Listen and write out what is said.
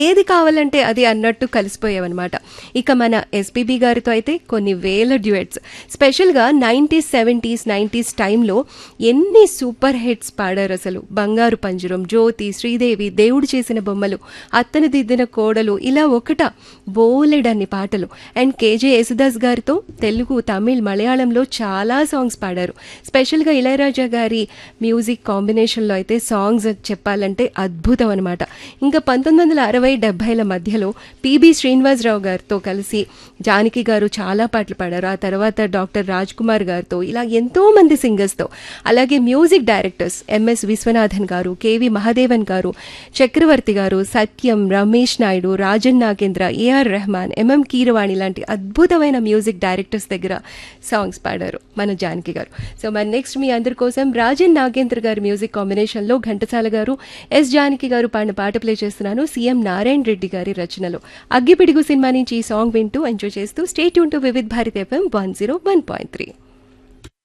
ఏది కావాలంటే అది అన్నట్టు కలిసిపోయావన్నమాట ఇక మన ఎస్పీబీ గారితో అయితే కొన్ని వేల డ్యూయట్స్ స్పెషల్గా నైంటీస్ సెవెంటీస్ నైంటీస్ టైంలో ఎన్ని సూపర్ హిట్స్ పాడారు అసలు బంగారు పంజరం జ్యోతి శ్రీదేవి దేవుడు చేసిన బొమ్మలు అత్తను దిద్దిన కోడలు ఇలా ఒకట బోలెడన్ని పాటలు అండ్ కేజే యేసుదాస్ గారితో తెలుగు తమిళ్ మలయాళంలో చాలా సాంగ్స్ పాడారు స్పెషల్గా ఇళయరాజా గారి మ్యూజిక్ కాంబినేషన్లో అయితే సాంగ్స్ చెప్పాలంటే అద్భుతం అనమాట ఇంకా పంతొమ్మిది వందల అరవై డెబ్బైల మధ్యలో పిబి శ్రీనివాసరావు గారితో కలిసి జానకి గారు చాలా పాటలు పాడారు ఆ తర్వాత డాక్టర్ రాజ్ కుమార్ గారితో ఇలా ఎంతో మంది సింగర్స్తో అలాగే మ్యూజిక్ డైరెక్టర్స్ ఎంఎస్ విశ్వనాథన్ గారు కేవి మహాదేవన్ గారు చక్రవర్తి గారు సత్యం రమేష్ నాయుడు రాజన్ నాగేంద్ర ఏఆర్ రెహమాన్ ఎంఎం కీరవాణి లాంటి అద్భుతమైన మ్యూజిక్ డైరెక్టర్స్ దగ్గర సాంగ్స్ పాడారు మన జానకి గారు సో మరి నెక్స్ట్ మీ అందరి కోసం రాజన్ నాగేంద్ర గారి మ్యూజిక్ కాంబినేషన్లో ఘంటసాల గారు ఎస్ జానకి గారు పాడిన పాట ప్లే చేస్తున్నాను సీఎం నారాయణ రెడ్డి గారి రచనలో అగ్గిపిడుగు సినిమా నుంచి ఈ సాంగ్ వింటూ ఎంజాయ్ చేస్తూ stay tuned to Vividh Bharati FM one zero one point three